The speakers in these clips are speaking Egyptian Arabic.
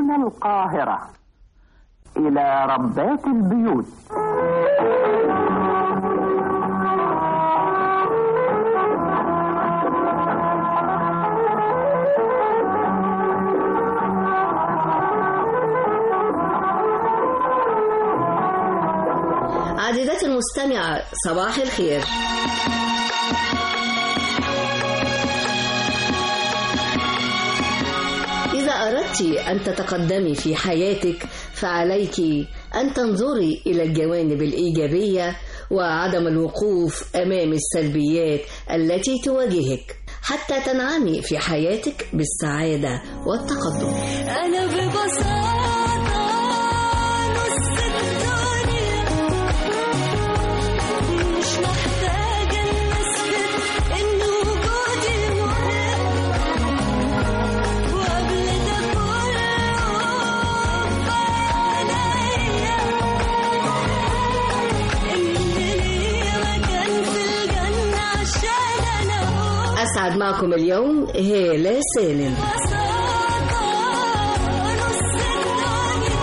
هنا القاهرة إلى ربات البيوت عزيزتي المستمعة صباح الخير إذا أردت أن تتقدمي في حياتك فعليك أن تنظري إلى الجوانب الإيجابية وعدم الوقوف أمام السلبيات التي تواجهك حتى تنعمي في حياتك بالسعادة والتقدم أنا ببساطة نص الدنيا مش محتاجة نثبت إن وجودي مهم وقبل ده كله عليا إن ليا مكان في الجنة عشان أنا هو أسعد معكم اليوم هالة سالم ببساطة نص الدنيا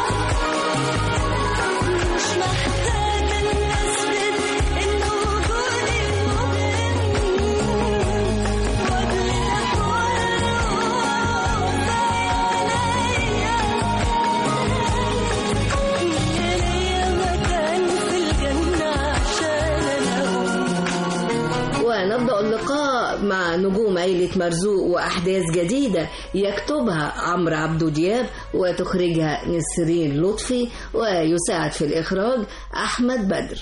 مش محتاجة نثبت إن وجودي مهم وقبل ده كله عليا ليا مكان في الجنة عشان أنا ونبدأ اللقاء مع نجوم عيلة مرزوق وأحداث جديدة يكتبها عمرو عبدو دياب وتخرجها نسرين لطفي ويساعد في الإخراج أحمد بدر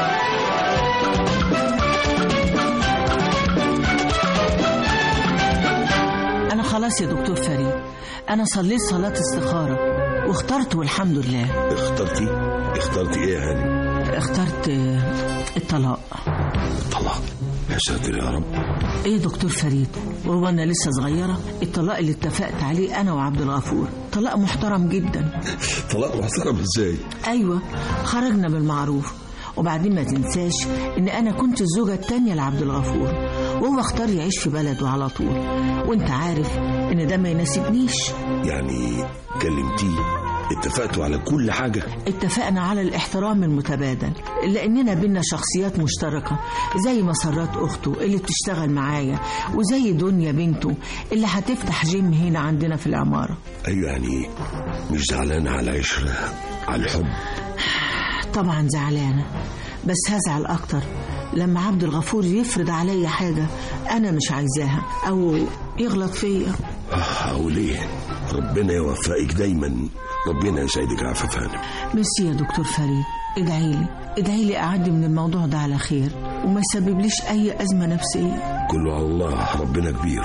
أنا خلاص يا دكتور فريد أنا صليت صلاة استخارة واخترت والحمد لله اخترتي اخترتي ايه يا هاني اخترت آه، الطلاق طلاق يا ساتر يا رب ايه يا دكتور فريد وهو انا لسه صغيره الطلاق اللي اتفقت عليه انا وعبد الغفور طلاق محترم جدا طلاق محترم ازاي ايوه خرجنا بالمعروف وبعدين ما تنساش ان انا كنت الزوجه التانية لعبد الغفور وهو اختار يعيش في بلده على طول وانت عارف ان ده ما يناسبنيش يعني كلمتيه اتفقتوا على كل حاجة اتفقنا على الاحترام المتبادل لاننا بينا شخصيات مشتركه زي مسرات اخته اللي بتشتغل معايا وزي دنيا بنته اللي هتفتح جيم هنا عندنا في العماره ايوه يعني مش زعلانة على العشرة على الحب طبعا زعلانه بس هزعل اكتر لما عبد الغفور يفرض عليا حاجه انا مش عايزاها او يغلط فيا اه اقول ايه ربنا يوفقك دايما ربنا يسعدك يا عفاف هانم ميرسي يا دكتور فريد ادعي لي ادعي لي اعدي من الموضوع ده على خير وما يسببليش اي ازمه نفسيه كله على الله ربنا كبير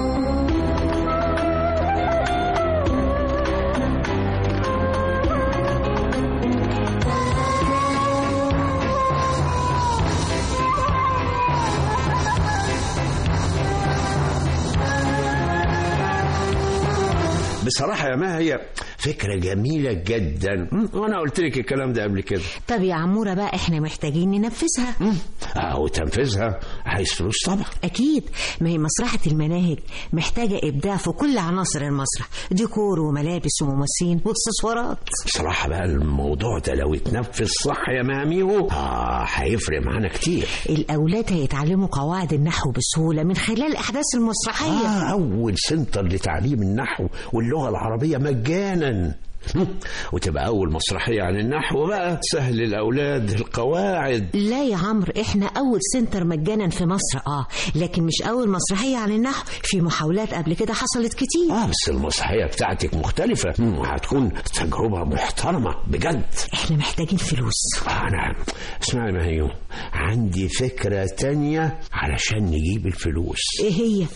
بصراحة يا ما هي فكرة جميلة جدا م? وأنا قلت لك الكلام ده قبل كده طب يا عمورة بقى احنا محتاجين ننفذها آه وتنفيذها عايز فلوس طبعا أكيد ما هي مسرحة المناهج محتاجة إبداع في كل عناصر المسرح ديكور وملابس وممثلين واكسسوارات بصراحة بقى الموضوع ده لو اتنفذ صح يا ماميو آه هيفرق معانا كتير الأولاد هيتعلموا قواعد النحو بسهولة من خلال الأحداث المسرحية آه أول سنتر لتعليم النحو واللغة العربية مجانا م? وتبقى أول مسرحية عن النحو بقى تسهل الأولاد القواعد لا يا عمرو احنا أول سنتر مجانا في مصر اه لكن مش أول مسرحية عن النحو في محاولات قبل كده حصلت كتير آه بس المسرحية بتاعتك مختلفة م? هتكون تجربة محترمة بجد احنا محتاجين فلوس أنا اسمعي ما هي عندي فكرة تانية علشان نجيب الفلوس ايه هي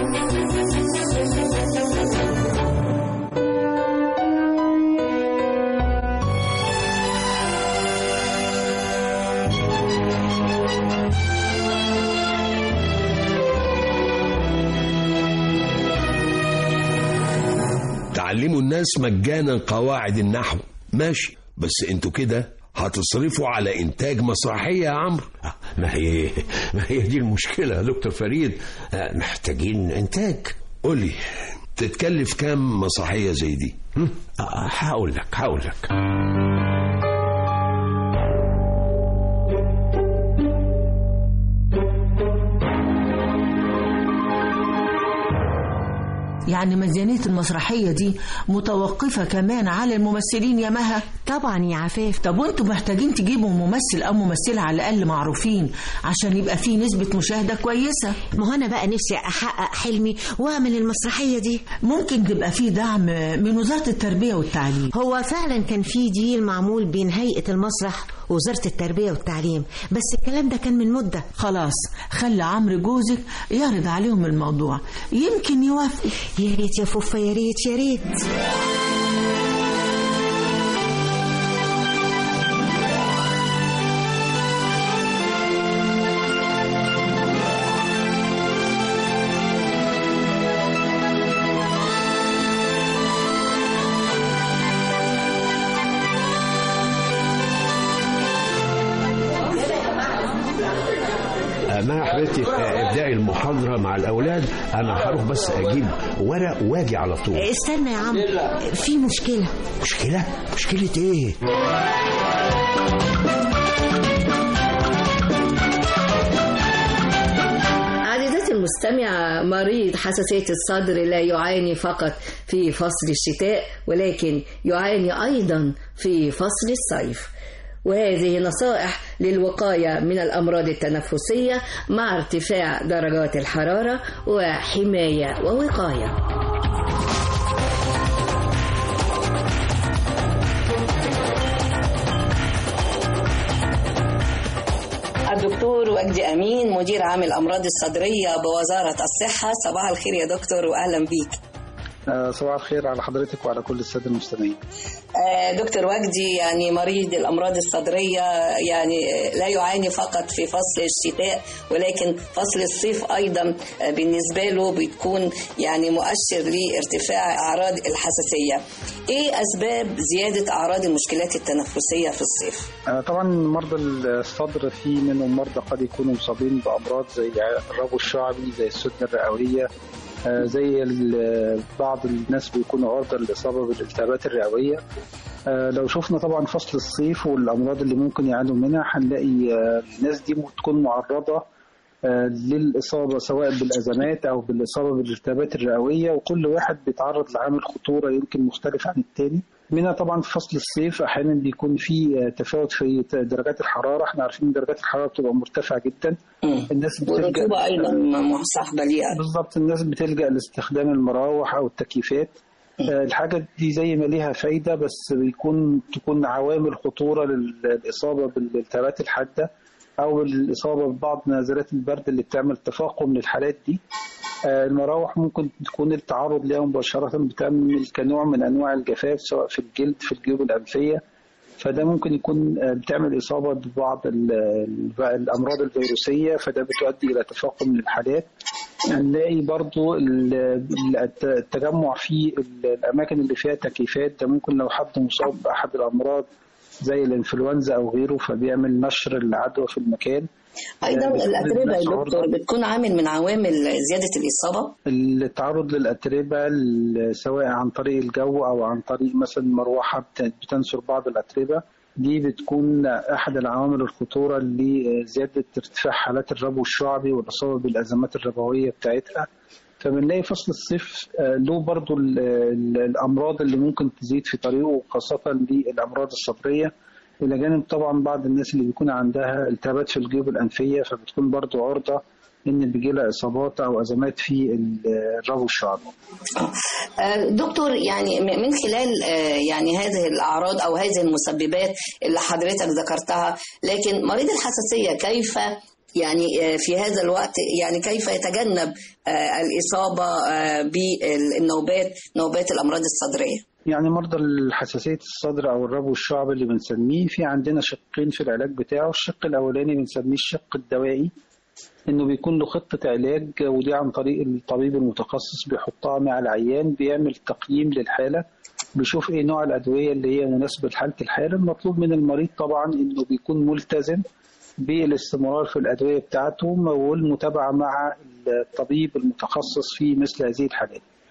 تعلموا الناس مجانا قواعد النحو ماشي بس انتوا كده هتصرفوا على انتاج مسرحية يا عمرو آه، ما هي ما هي دي المشكلة يا دكتور فريد آه، محتاجين إنتاج قولي تتكلف كام مسرحية زي دي هم؟ آه، هقول لك هقول لك يعني ميزانية المسرحية دي متوقفة كمان على الممثلين يا مها طبعا يا عفاف طب وانتوا محتاجين تجيبوا ممثل او ممثلة على الاقل معروفين عشان يبقى فيه نسبة مشاهدة كويسة ما هو انا بقى نفسي احقق حلمي واعمل المسرحيه دي ممكن تبقى فيه دعم من وزارة التربية والتعليم هو فعلا كان في ديل معمول بين هيئه المسرح ووزاره التربيه والتعليم بس الكلام ده كان من مده خلاص خلي عمرو جوزك يعرض عليهم الموضوع يمكن يوافقوا يا ريت يا فوفا يا ريت يا ريت آه، ما حبيبتي آه، ابدأي المحاضرة مع الأولاد أنا هروح بس أجيب ورق واجي على طول استنى يا عم في مشكله مشكلة؟ مشكلة إيه؟ عزيزتي المستمعة مريض حساسية الصدر لا يعاني فقط في فصل الشتاء ولكن يعاني أيضا في فصل الصيف وهذه نصائح للوقاية من الأمراض التنفسية مع ارتفاع درجات الحرارة وحماية ووقاية الدكتور وجدي أمين مدير عام الأمراض الصدرية بوزارة الصحة صباح الخير يا دكتور وأهلا بيك آه، صباح الخير على حضرتك وعلى كل الساده المستمعين. آه، دكتور وجدي يعني مريض الأمراض الصدرية يعني آه، لا يعاني فقط في فصل الشتاء ولكن فصل الصيف أيضا آه، بالنسبة له بتكون يعني مؤشر لارتفاع أعراض الحساسية إيه أسباب زيادة أعراض المشكلات التنفسية في الصيف؟ آه، طبعا مرضى الصدر في منهم مرضى قد يكونوا مصابين بامراض زي الربو الشعبي زي السدنه الرئويه آه، زي ال- بعض الناس بيكونوا عرضه للاصابه بالالتهابات الرئويه آه، لو شفنا طبعا فصل الصيف والامراض اللي ممكن يعانوا منها هنلاقي آه، الناس دي تكون معرضه آه، للإصابة سواء بالأزمات أو بالإصابة بالالتهابات الرئوية وكل واحد بيتعرض لعامل خطورة يمكن مختلف عن التاني منها طبعا في فصل الصيف أحيانا بيكون في آه، تفاوت في ت- درجات الحرارة احنا عارفين إن درجات الحرارة بتبقى مرتفعة جدا الناس بتلجأ والرطوبة أيضا مصاحبة ليها بالظبط الناس بتلجأ لاستخدام المراوح أو التكييفات آه، الحاجة دي زي ما ليها فايدة بس بيكون تكون عوامل خطورة للإصابة بالالتهابات الحادة أو الإصابة ببعض نزلات البرد اللي بتعمل تفاقم للحالات دي آه، المراوح ممكن تكون التعرض لها مباشرة بتعمل كنوع من أنواع الجفاف سواء في الجلد في الجيوب الأنفية فده ممكن يكون آه، بتعمل إصابة ببعض ال- ال- الأمراض الفيروسية فده بتؤدي إلى تفاقم للحالات هنلاقي برضو ال- ال- التجمع في ال- الأماكن اللي فيها تكييفات ده ممكن لو حد مصاب بأحد الأمراض زي الإنفلونزا أو غيره فبيعمل نشر العدوى في المكان أيضا آه، بتكون الأتربة يا الناس دكتور عرضة. بتكون عامل من عوامل زيادة الإصابة التعرض للأتربة ال- سواء عن طريق الجو أو عن طريق مثلا مروحة بت- بتنشر بعض الأتربة دي بتكون أحد العوامل الخطورة لزيادة ارتفاع حالات الربو الشعبي والإصابة بالأزمات الربوية بتاعتها فبنلاقي فصل الصيف آه، له برضو ال- ال- الأمراض اللي ممكن تزيد في طريقه خاصة للأمراض الصدرية إلى جانب طبعا بعض الناس اللي بيكون عندها التهابات في الجيوب الأنفية فبتكون برضو عرضة إن بيجي لها إصابات أو أزمات في ال- الربو الشعبي. آه، دكتور يعني م- من خلال آه، يعني هذه الأعراض أو هذه المسببات اللي حضرتك ذكرتها لكن مريض الحساسية كيف يعني آه، في هذا الوقت يعني كيف يتجنب آه، الإصابة آه، بالنوبات نوبات الأمراض الصدرية يعني مرضى الحساسية الصدر أو الربو الشعبي اللي بنسميه في عندنا شقين في العلاج بتاعه الشق الأولاني بنسميه الشق الدوائي إنه بيكون له خطة علاج ودي عن طريق الطبيب المتخصص بيحطها مع العيان بيعمل تقييم للحالة بيشوف إيه نوع الأدوية اللي هي مناسبة لحالة الحالة المطلوب من المريض طبعا إنه بيكون ملتزم بالاستمرار في الأدوية بتاعته والمتابعة مع الطبيب المتخصص في مثل هذه الحالات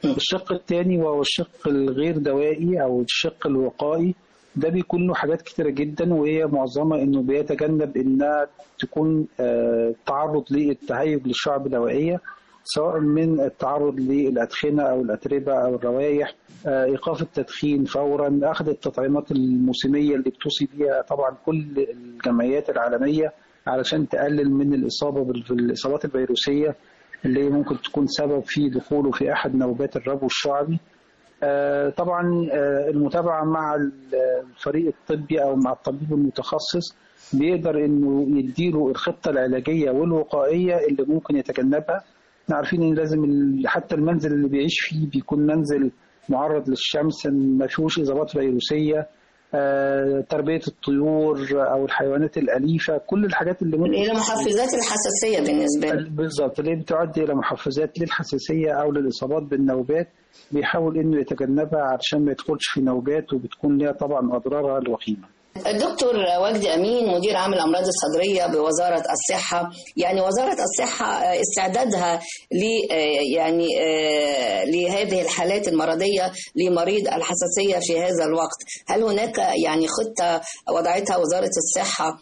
الشق الثاني وهو الشق الغير دوائي او الشق الوقائي ده بيكون له حاجات كتيرة جدا وهي معظمها انه بيتجنب انها تكون آه، تعرض للتهيج للشعب الهوائية سواء من التعرض للأدخنة أو الأتربة أو الروائح آه، إيقاف التدخين فورا أخذ التطعيمات الموسمية اللي بتوصي بيها طبعا كل الجمعيات العالمية علشان تقلل من الإصابة بال- بالإصابات الفيروسية اللي ممكن تكون سبب في دخوله في أحد نوبات الربو الشعبي آه، طبعا آه، المتابعة مع الفريق الطبي أو مع الطبيب المتخصص بيقدر إنه يديله الخطة العلاجية والوقائية اللي ممكن يتجنبها احنا عارفين إن لازم ال- حتى المنزل اللي بيعيش فيه بيكون منزل معرض للشمس ما فيهوش إصابات فيروسية آه، تربية الطيور أو الحيوانات الأليفة كل الحاجات اللي ممكن إلى محفزات الحساسية بالنسبة لي بالظبط اللي بتؤدي الى محفزات للحساسيه او للاصابات بالنوبات بيحاول انه يتجنبها علشان ما يدخلش في نوبات وبتكون ليها طبعا اضرارها الوخيمه. الدكتور وجدي أمين مدير عام الأمراض الصدرية بوزارة الصحة يعني وزارة الصحة آه، استعدادها ل آه، يعني آه، لهذه الحالات المرضية لمريض الحساسية في هذا الوقت هل هناك يعني خطة وضعتها وزارة الصحة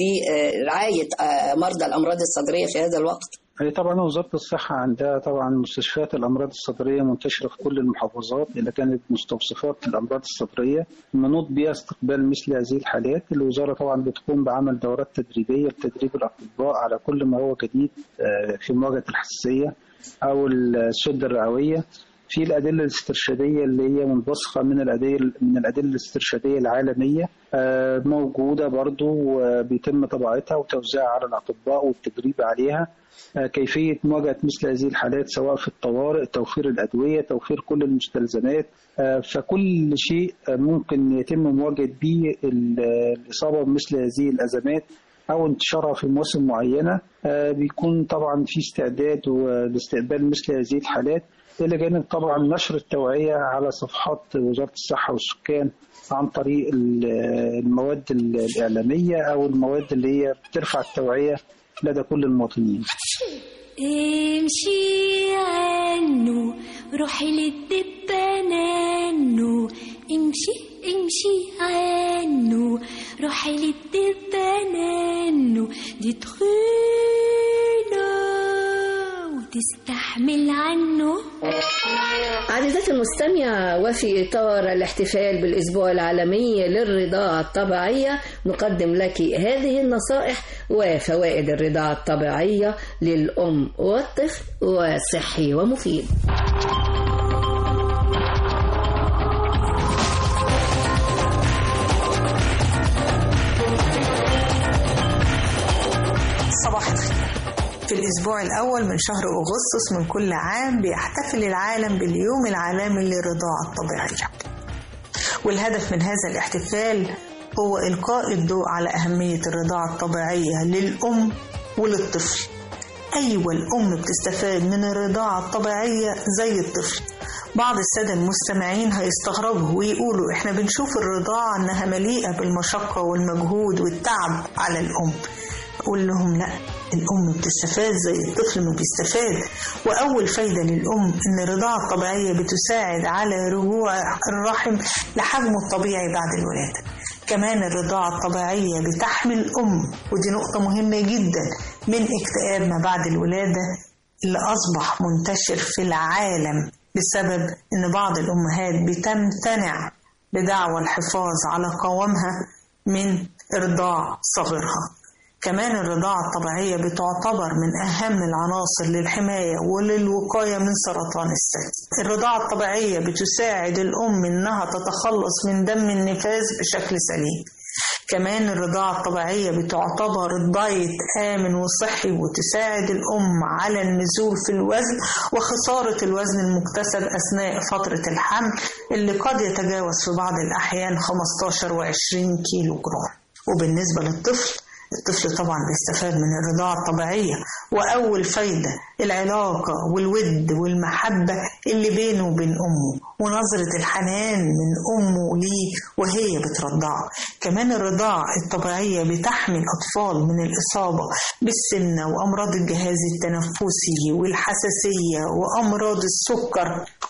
لرعاية آه، مرضى الأمراض الصدرية في هذا الوقت؟ هي طبعا وزاره الصحه عندها طبعا مستشفيات الامراض الصدريه منتشره في كل المحافظات اذا كانت مستوصفات الامراض الصدريه منوط بها استقبال مثل هذه الحالات الوزاره طبعا بتقوم بعمل دورات تدريبيه لتدريب الاطباء على كل ما هو جديد آه، في مواجهه الحساسيه او السده الرئويه في الادله الاسترشاديه اللي هي منبثقه من الادله من الادله الاسترشاديه العالميه آه، موجوده برضو وبيتم طباعتها وتوزيعها على الاطباء والتدريب عليها آه، كيفيه مواجهه مثل هذه الحالات سواء في الطوارئ توفير الادويه توفير كل المستلزمات آه، فكل شيء آه، ممكن يتم مواجهه به ال- الاصابه بمثل هذه الازمات او انتشارها في مواسم معينه آه، بيكون طبعا في استعداد لاستقبال مثل هذه الحالات الى جانب طبعا نشر التوعيه على صفحات وزاره الصحه والسكان عن طريق ال- المواد الاعلاميه او المواد اللي هي بترفع التوعيه لدى كل المواطنين. امشي عنه روحي للدبانانو امشي امشي عنه روحي للدبانانو دي تخينة وتستحمل عنه عزيزتي المستمعة وفي إطار الاحتفال بالأسبوع العالمي للرضاعة الطبيعية نقدم لك هذه النصائح وفوائد الرضاعة الطبيعية للأم والطفل وصحي ومفيد صباح الخير في الأسبوع الأول من شهر أغسطس من كل عام بيحتفل العالم باليوم العالمي للرضاعة الطبيعية والهدف من هذا الاحتفال هو إلقاء الضوء على أهمية الرضاعة الطبيعية للأم وللطفل أيوة الأم بتستفاد من الرضاعة الطبيعية زي الطفل بعض السادة المستمعين هيستغربوا ويقولوا إحنا بنشوف الرضاعة إنها مليئة بالمشقة والمجهود والتعب على الأم أقول لهم لا الأم بتستفاد زي الطفل ما بيستفاد وأول فايدة للأم إن الرضاعة الطبيعية بتساعد على رجوع الرحم لحجمه الطبيعي بعد الولادة كمان الرضاعة الطبيعية بتحمي الأم ودي نقطة مهمة جدا من اكتئاب ما بعد الولادة اللي أصبح منتشر في العالم بسبب إن بعض الأمهات بتمتنع بدعوى الحفاظ على قوامها من إرضاع صغيرها كمان الرضاعة الطبيعية بتعتبر من أهم العناصر للحماية وللوقاية من سرطان الثدي. الرضاعة الطبيعية بتساعد الأم إنها تتخلص من دم النفاس بشكل سليم. كمان الرضاعة الطبيعية بتعتبر دايت آمن وصحي وتساعد الأم على النزول في الوزن وخسارة الوزن المكتسب أثناء فترة الحمل اللي قد يتجاوز في بعض الأحيان 15 و 20 كيلو جرام وبالنسبة للطفل الطفل طبعا بيستفاد من الرضاعة الطبيعية وأول فايدة العلاقة والود والمحبة اللي بينه وبين أمه ونظرة الحنان من أمه ليه وهي بترضعه كمان الرضاعة الطبيعية بتحمي الأطفال من الإصابة بالسمنة وأمراض الجهاز التنفسي والحساسية وأمراض السكر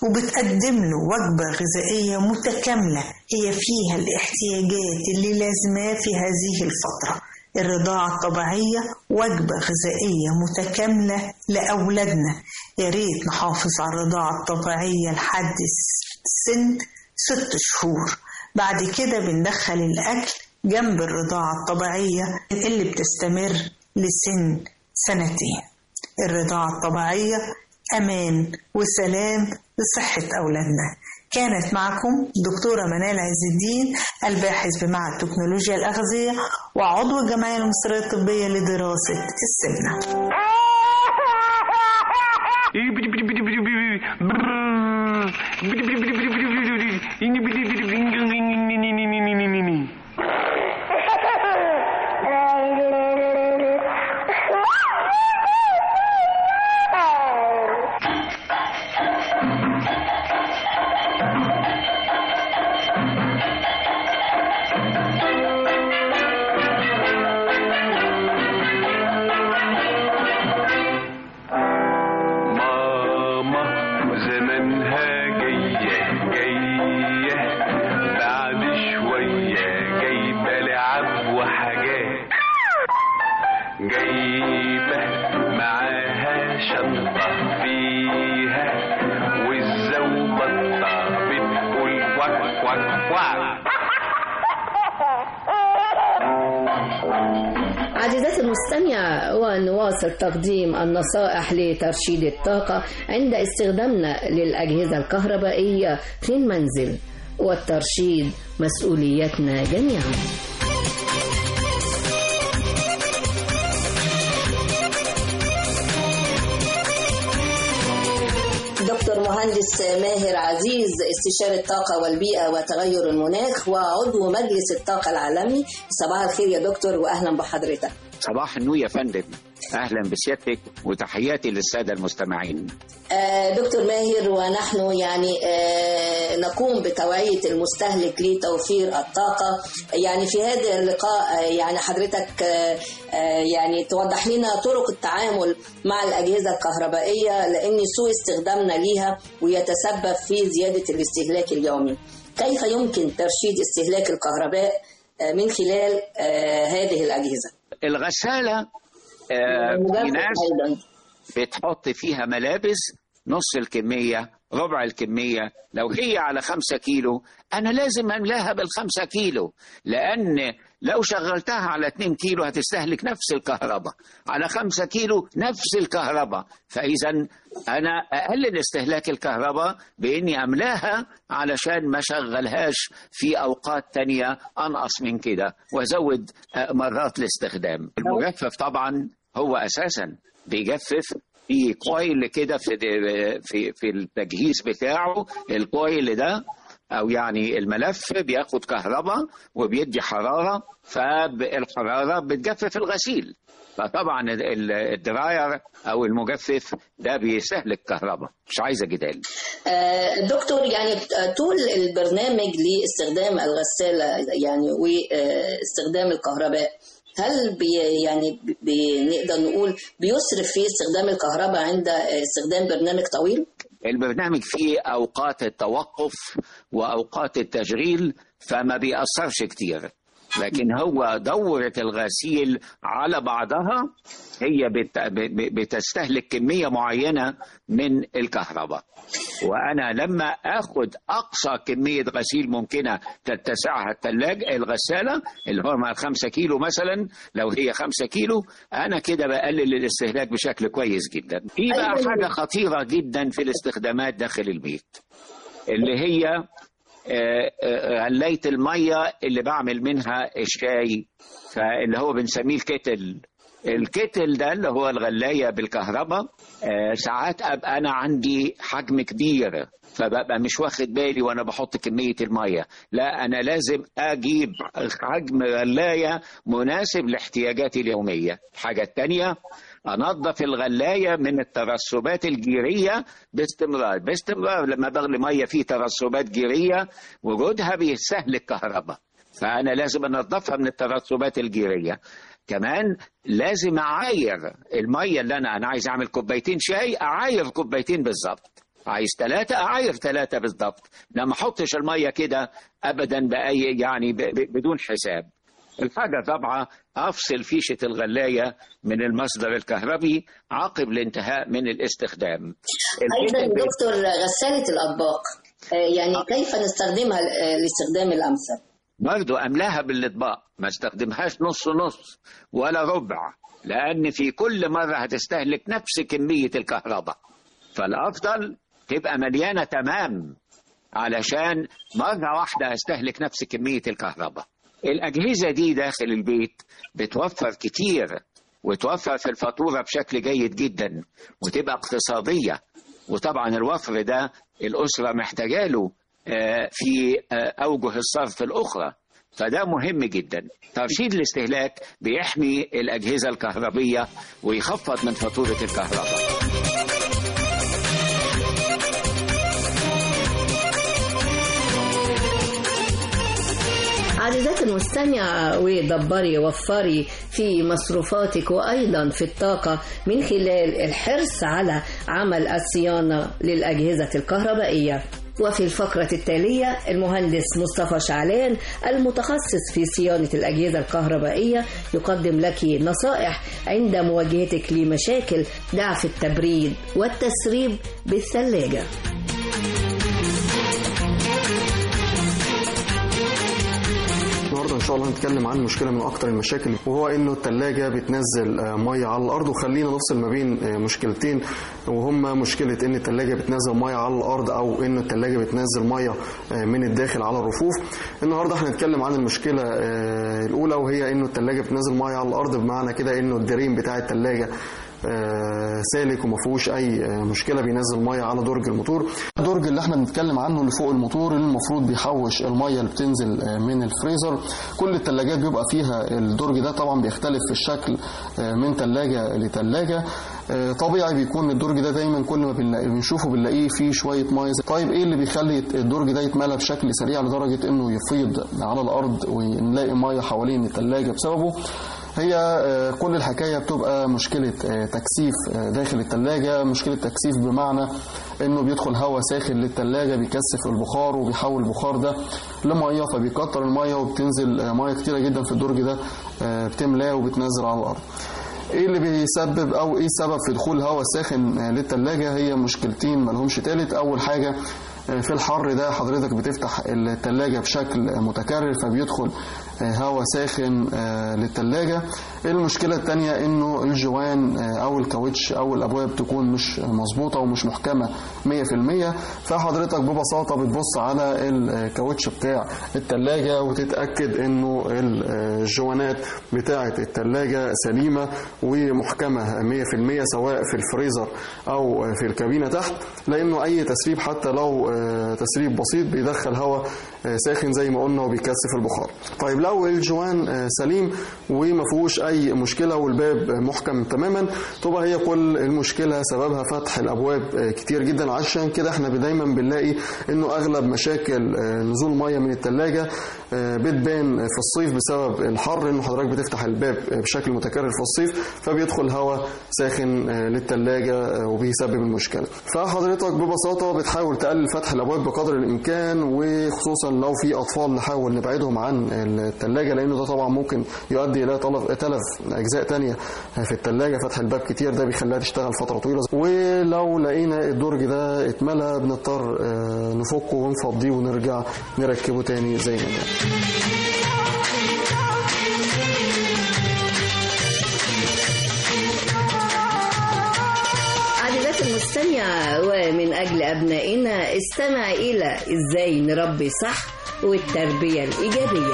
وبتقدم له وجبة غذائية متكاملة هي فيها الاحتياجات اللي لازماه في هذه الفترة الرضاعة الطبيعية وجبة غذائية متكاملة لأولادنا يا ريت نحافظ على الرضاعة الطبيعية لحد سن ست شهور بعد كده بندخل الأكل جنب الرضاعة الطبيعية اللي بتستمر لسن سنتين الرضاعة الطبيعية أمان وسلام لصحة أولادنا كانت معكم دكتورة منال عز الدين الباحث بمعهد تكنولوجيا الأغذية وعضو الجمعية المصرية الطبية لدراسة السمنة ماما زمانها جاية جاية بعد شوية جايبة لعب وحاجات جايبة معاها شنطة فيها والزوبطة بتقول وك وك وك عزيزاتي المستمعة ونواصل تقديم النصائح لترشيد الطاقة عند استخدامنا للأجهزة الكهربائية في المنزل والترشيد مسؤوليتنا جميعا دكتور مهندس ماهر عزيز استشاري الطاقة والبيئة وتغير المناخ وعضو مجلس الطاقة العالمي صباح الخير يا دكتور وأهلا بحضرتك صباح النور يا فندم اهلا بسيادتك وتحياتي للساده المستمعين آه، دكتور ماهر ونحن يعني آه، نقوم بتوعية المستهلك لتوفير الطاقة يعني في هذا اللقاء آه، يعني حضرتك آه، آه، يعني توضح لنا طرق التعامل مع الأجهزة الكهربائية لأن سوء استخدامنا ليها ويتسبب في زيادة الاستهلاك اليومي كيف يمكن ترشيد استهلاك الكهرباء آه، من خلال آه، هذه الأجهزة الغساله آه، في المجفف ناس أيضا بتحط فيها ملابس نص الكميه ربع الكميه لو هي على خمسة كيلو انا لازم املاها بالخمسة كيلو لان لو شغلتها على 2 كيلو هتستهلك نفس الكهرباء على 5 كيلو نفس الكهرباء فاذا انا اقلل استهلاك الكهرباء باني املاها علشان ما شغلهاش في اوقات تانية انقص من كده وازود آه، مرات الاستخدام المجفف طبعا هو اساسا بيجفف في كويل كده في في في التجهيز بتاعه الكويل ده او يعني الملف بياخد كهرباء وبيدي حراره فالحراره بتجفف الغسيل فطبعا ال- الدراير او المجفف ده بيستهلك كهرباء مش عايزه جدال آه، دكتور يعني آه، طول البرنامج لاستخدام الغسالة يعني واستخدام الكهرباء هل بي يعني بنقدر نقول بيسرف في استخدام الكهرباء عند استخدام برنامج طويل؟ البرنامج فيه اوقات التوقف واوقات التشغيل فما بيأثرش كتير لكن هو دورة الغسيل على بعضها هي بت- ب- بتستهلك كمية معينة من الكهرباء وأنا لما أخد أقصى كمية غسيل ممكنة تتسعها الثلاج الغسالة اللي هو مع خمسة كيلو مثلا لو هي خمسة كيلو أنا كده بقلل الاستهلاك بشكل كويس جدا في بقى أيوة. حاجة خطيرة جدا في الاستخدامات داخل البيت اللي هي آه، آه، غلاية المية اللي بعمل منها الشاي فاللي هو بنسميه الكتل الكتل ده اللي هو الغلاية بالكهرباء آه، ساعات أبقى أنا عندي حجم كبير فببقى مش واخد بالي وانا بحط كمية المية لا انا لازم اجيب حجم غلاية مناسب لاحتياجاتي اليومية الحاجة التانية انظف الغلايه من الترسبات الجيريه باستمرار باستمرار لما بغلي ميه فيه ترسبات جيريه وجودها بيستهلك كهرباء فانا لازم انظفها من الترسبات الجيريه كمان لازم اعاير الميه اللي انا انا عايز اعمل كوبايتين شاي اعاير كوبايتين بالظبط عايز ثلاثة أعاير ثلاثة بالضبط لما أحطش المية كده أبدا بأي يعني ب- ب- بدون حساب الحاجة طبعا أفصل فيشة الغلاية من المصدر الكهربي عقب الانتهاء من الاستخدام أيضا الفيشة ب- دكتور غسالة الأطباق آه، يعني كيف نستخدمها آه، الاستخدام الأمثل برضو أملاها بالأطباق ما استخدمهاش نص نص ولا ربع لأن في كل مرة هتستهلك نفس كمية الكهرباء فالأفضل تبقى مليانة تمام علشان مرة واحدة استهلك نفس كمية الكهرباء الأجهزة دي داخل البيت بتوفر كتير وتوفر في الفاتورة بشكل جيد جدا وتبقى اقتصادية وطبعا الوفر ده الأسرة محتاجاله آه، في آه، أوجه الصرف الأخرى فده مهم جدا ترشيد الاستهلاك بيحمي الأجهزة الكهربية ويخفض من فاتورة الكهرباء عزيزاتي المستمعة ودبري وفري في مصروفاتك وأيضا في الطاقة من خلال الحرص على عمل الصيانة للأجهزة الكهربائية وفي الفقرة التالية المهندس مصطفى شعلان المتخصص في صيانة الأجهزة الكهربائية يقدم لك نصائح عند مواجهتك لمشاكل ضعف التبريد والتسريب بالثلاجة النهارده ان شاء الله هنتكلم عن مشكله من اكتر المشاكل وهو انه الثلاجه بتنزل آه، ميه على الارض وخلينا نفصل ما بين آه، مشكلتين وهما مشكله ان الثلاجه بتنزل ميه على الارض او ان الثلاجه بتنزل ميه آه، من الداخل على الرفوف النهارده هنتكلم عن المشكله آه، الاولى وهي انه الثلاجه بتنزل ميه على الارض بمعنى كده انه الدرين بتاع الثلاجه آه، سالك وما فيهوش اي آه، مشكله بينزل ميه على درج الموتور الدرج اللي احنا بنتكلم عنه اللي فوق الموتور اللي المفروض بيحوش الميه اللي بتنزل آه، من الفريزر كل الثلاجات بيبقى فيها الدرج ده طبعا بيختلف في الشكل آه، من ثلاجه لثلاجه آه، طبيعي بيكون الدرج ده دايما كل ما بنلاقي- بنشوفه بنلاقيه فيه شويه ميه طيب ايه اللي بيخلي الدرج ده يتملى بشكل سريع لدرجه انه يفيض على الارض ونلاقي ميه حوالين الثلاجه بسببه هي آه، كل الحكايه بتبقى مشكله آه، تكثيف آه، داخل الثلاجه مشكله تكثيف بمعنى انه بيدخل هواء ساخن للثلاجه بيكثف البخار وبيحول البخار ده لميه فبيكتر الميه وبتنزل آه، ميه كتيره جدا في الدرج ده آه، بتملاه وبتنزل على الارض ايه اللي بيسبب او ايه السبب في دخول هواء ساخن آه، للثلاجه هي مشكلتين ملهمش تالت اول حاجه آه، في الحر ده حضرتك بتفتح الثلاجه بشكل آه، متكرر فبيدخل آه، هواء ساخن آه، للثلاجه المشكله الثانيه انه الجوان آه، او الكاوتش او الابواب تكون مش مظبوطه ومش محكمه 100% فحضرتك ببساطه بتبص على الكاوتش بتاع الثلاجه وتتاكد انه الجوانات بتاعه الثلاجه سليمه ومحكمه 100% سواء في الفريزر او في الكابينه تحت لانه اي تسريب حتى لو آه، تسريب بسيط بيدخل هواء آه، ساخن زي ما قلنا وبيكثف البخار طيب لو الجوان آه، سليم وما فيهوش اي مشكله والباب محكم تماما تبقى هي كل المشكله سببها فتح الابواب آه، كتير جدا عشان كده احنا دايما بنلاقي انه اغلب مشاكل آه، نزول ميه من الثلاجه بتبان في الصيف بسبب الحر انه حضرتك بتفتح الباب آه، بشكل متكرر في الصيف فبيدخل هواء ساخن آه، للثلاجه آه، وبيسبب المشكله فحضرتك ببساطه بتحاول تقلل فتح الابواب بقدر الامكان وخصوصا لو في اطفال نحاول نبعدهم عن الثلاجه لانه ده طبعا ممكن يؤدي الى تلف تلف اجزاء تانية في الثلاجه فتح الباب كتير ده بيخليها تشتغل فتره طويله ولو لقينا الدرج ده اتملى بنضطر آه، نفكه ونفضيه ونرجع نركبه تاني زي ما كان عزيزاتي المستمعة ومن أجل أبنائنا استمع إلى إزاي نربي صح والتربية الإيجابية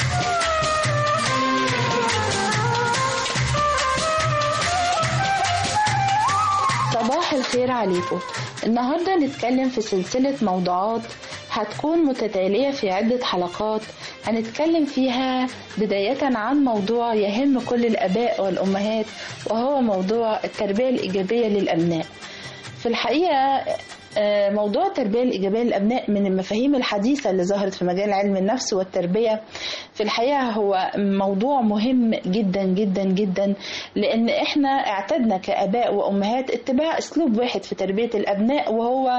صباح الخير عليكم النهاردة نتكلم في سلسلة موضوعات هتكون متتالية في عدة حلقات هنتكلم فيها بداية عن موضوع يهم كل الآباء والأمهات وهو موضوع التربية الإيجابية للأبناء في الحقيقة آه، موضوع التربية الإيجابية للأبناء من المفاهيم الحديثة اللي ظهرت في مجال علم النفس والتربية في الحقيقة هو موضوع مهم جدا جدا جدا لأن إحنا اعتدنا كآباء وأمهات اتباع أسلوب واحد في تربية الأبناء وهو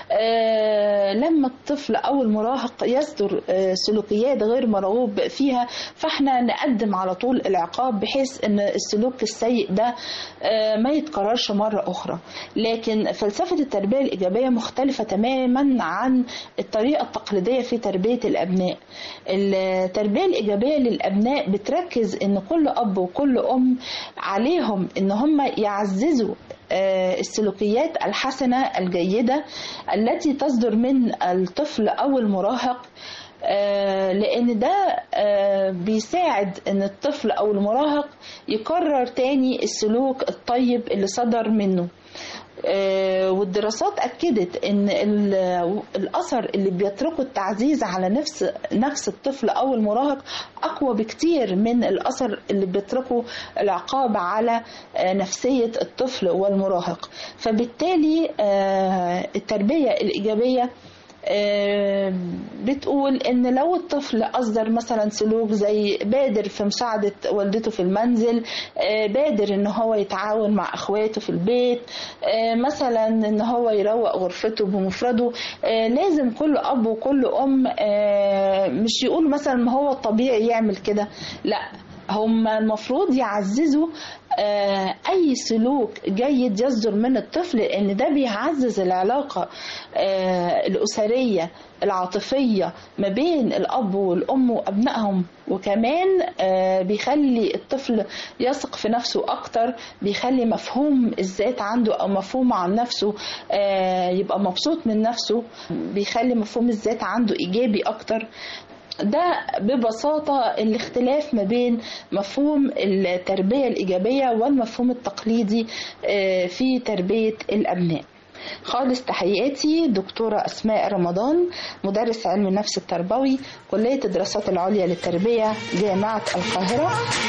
آه، لما الطفل أو المراهق يصدر آه، سلوكيات غير مرغوب فيها فإحنا نقدم على طول العقاب بحيث أن السلوك السيء ده آه، ما يتكررش مرة أخرى لكن فلسفة التربية الإيجابية مختلفة تماما عن الطريقة التقليدية في تربية الأبناء التربية الإيجابية للأبناء بتركز إن كل أب وكل أم عليهم إن هم يعززوا آه، السلوكيات الحسنة الجيدة التي تصدر من الطفل أو المراهق آه، لأن ده آه، بيساعد إن الطفل أو المراهق يكرر تاني السلوك الطيب اللي صدر منه آه، والدراسات أكدت إن ال- الأثر اللي بيتركه التعزيز على نفس نفس الطفل أو المراهق أقوى بكتير من الأثر اللي بيتركه العقاب على آه، نفسية الطفل والمراهق فبالتالي آه، التربية الإيجابية آه، بتقول ان لو الطفل اصدر مثلا سلوك زي بادر في مساعدة والدته في المنزل آه، بادر ان هو يتعاون مع اخواته في البيت آه، مثلا ان هو يروق غرفته بمفرده آه، لازم كل اب وكل ام آه، مش يقول مثلا ما هو الطبيعي يعمل كده لا هم المفروض يعززوا آه، أي سلوك جيد يصدر من الطفل لأن ده بيعزز العلاقة آه، الأسرية العاطفية ما بين الأب والأم وأبنائهم وكمان آه، بيخلي الطفل يثق في نفسه أكتر بيخلي مفهوم الذات عنده أو مفهوم عن نفسه آه، يبقى مبسوط من نفسه بيخلي مفهوم الذات عنده إيجابي أكتر ده ببساطة الاختلاف ما بين مفهوم التربية الإيجابية والمفهوم التقليدي آه، في تربية الأبناء خالص تحياتي دكتورة أسماء رمضان مدرس علم النفس التربوي كلية الدراسات العليا للتربية جامعة القاهرة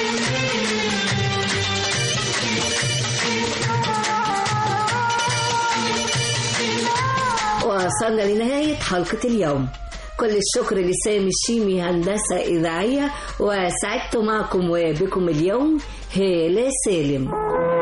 وصلنا لنهاية حلقة اليوم كل الشكر لسامي الشيمي هندسة إذاعية وسعدت معكم وبكم اليوم هالة سالم